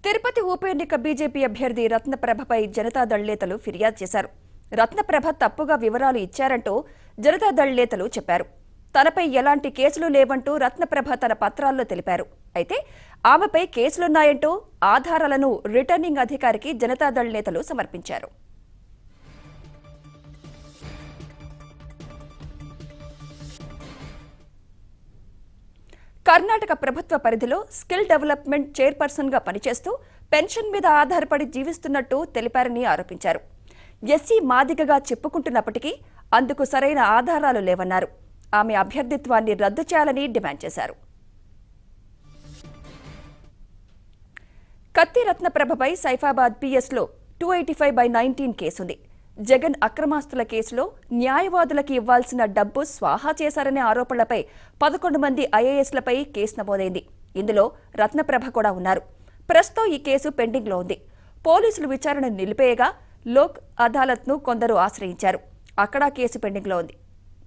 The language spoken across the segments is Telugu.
తిరుపతి ఉప ఎన్నిక బీజేపీ అభ్యర్థి రత్నప్రభపై జనతాదళ్ నేతలు ఫిర్యాదు చేశారు రత్నప్రభ తప్పుగా వివరాలు ఇచ్చారంటూ జనతాదళ్ నేతలు చెప్పారు తనపై ఎలాంటి కేసులు లేవంటూ రత్నప్రభ తన పత్రాల్లో తెలిపారు అయితే ఆమెపై కేసులున్నాయంటూ ఆధారాలను రిటర్నింగ్ అధికారికి జనతాదళ్ నేతలు సమర్పించారు కర్ణాటక ప్రభుత్వ పరిధిలో స్కిల్ డెవలప్మెంట్ చైర్పర్సన్గా పనిచేస్తూ పెన్షన్ మీద ఆధారపడి జీవిస్తున్నట్టు తెలిపారని ఆరోపించారు ఎస్సీ మాదిగగా చెప్పుకుంటున్నప్పటికీ అందుకు సరైన ఆధారాలు లేవన్నారు ఆమె అభ్యర్థిత్వాన్ని రద్దు చేయాలని డిమాండ్ చేశారు కత్తి రత్నప్రభపై సైఫాబాద్ పిఎస్లో two eighty five by nineteen కేసుంది జగన్ అక్రమాస్తుల కేసులో న్యాయవాదులకు ఇవ్వాల్సిన డబ్బు స్వాహా చేశారనే ఆరోపణలపై పదకొండు మంది ఐఏఎస్లపై కేసు నమోదైంది ఇందులో రత్నప్రభ కూడా ఉన్నారు ప్రస్తుతం ఈ కేసు పెండింగ్లో ఉంది పోలీసులు విచారణ నిలిపేయగా లోక్ అదాలత్ను కొందరు ఆశ్రయించారు అక్కడ కేసు పెండింగ్లో ఉంది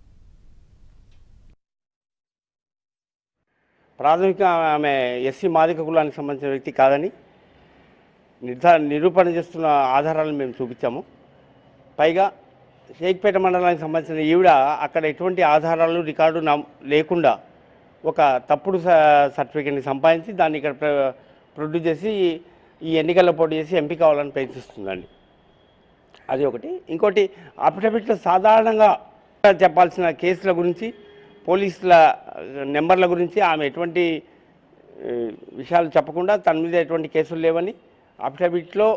ప్రాథమిక ఆమె ఎస్సీ మాదిక కులానికి సంబంధించిన వ్యక్తి కాదని నిర్ధా నిరూపణ చేస్తున్న ఆధారాలను మేము చూపించాము పైగా షేక్పేట మండలానికి సంబంధించిన ఈవిడ అక్కడ ఎటువంటి ఆధారాలు రికార్డు నమ్- లేకుండా ఒక తప్పుడు స- సర్టిఫికేట్ని సంపాదించి దాన్ని ఇక్కడ ప్ర- ప్రొడ్యూస్ చేసి ఈ ఎన్నికల్లో పోటీ చేసి ఎంపీ కావాలని ప్రయత్నిస్తుందండి అది ఒకటి ఇంకోటి అఫిడవిట్లో సాధారణంగా చెప్పాల్సిన కేసుల గురించి పోలీసుల నెంబర్ల గురించి ఆమె ఎటువంటి ఏ, విషయాలు చెప్పకుండా తన మీద ఎటువంటి కేసులు లేవని అఫిడవిట్లో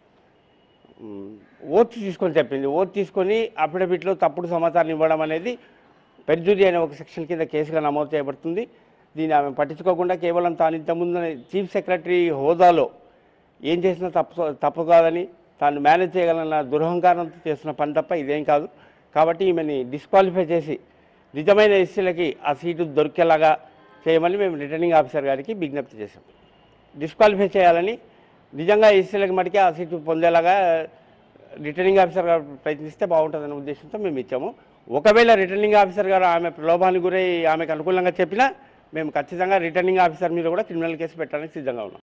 ఓత్ తీసుకొని చెప్పింది ఓత్ తీసుకొని అఫిడవిట్లో తప్పుడు సమాచారం ఇవ్వడం అనేది పెర్జురీ అనే ఒక సెక్షన్ కింద కేసుగా నమోదు చేయబడుతుంది దీన్ని ఆమె పట్టించుకోకుండా కేవలం తాను ఇంతకుముందు చీఫ్ సెక్రటరీ హోదాలో ఏం చేసినా తప్పు తప్పు కాదని తాను మేనేజ్ చేయగలన్న దురహంకారంతో చేస్తున్న పని తప్ప ఇదేం కాదు కాబట్టి ఈమెని డిస్క్వాలిఫై చేసి నిజమైన ఎస్సీలకి ఆ సీటు దొరికేలాగా చేయమని మేము రిటర్నింగ్ ఆఫీసర్ గారికి విజ్ఞప్తి చేశాం డిస్క్వాలిఫై చేయాలని నిజంగా ఎస్సీలకు మటుకే ఆ సీటు పొందేలాగా రిటర్నింగ్ ఆఫీసర్ గారు ప్రయత్నిస్తే బాగుంటుందనే ఉద్దేశంతో మేము ఇచ్చాము ఒకవేళ రిటర్నింగ్ ఆఫీసర్ గారు ఆమె ప్రలోభానికి గురై ఆమెకు అనుకూలంగా చెప్పినా మేము ఖచ్చితంగా రిటర్నింగ్ ఆఫీసర్ మీద కూడా క్రిమినల్ కేసు పెట్టడానికి సిద్ధంగా ఉన్నాం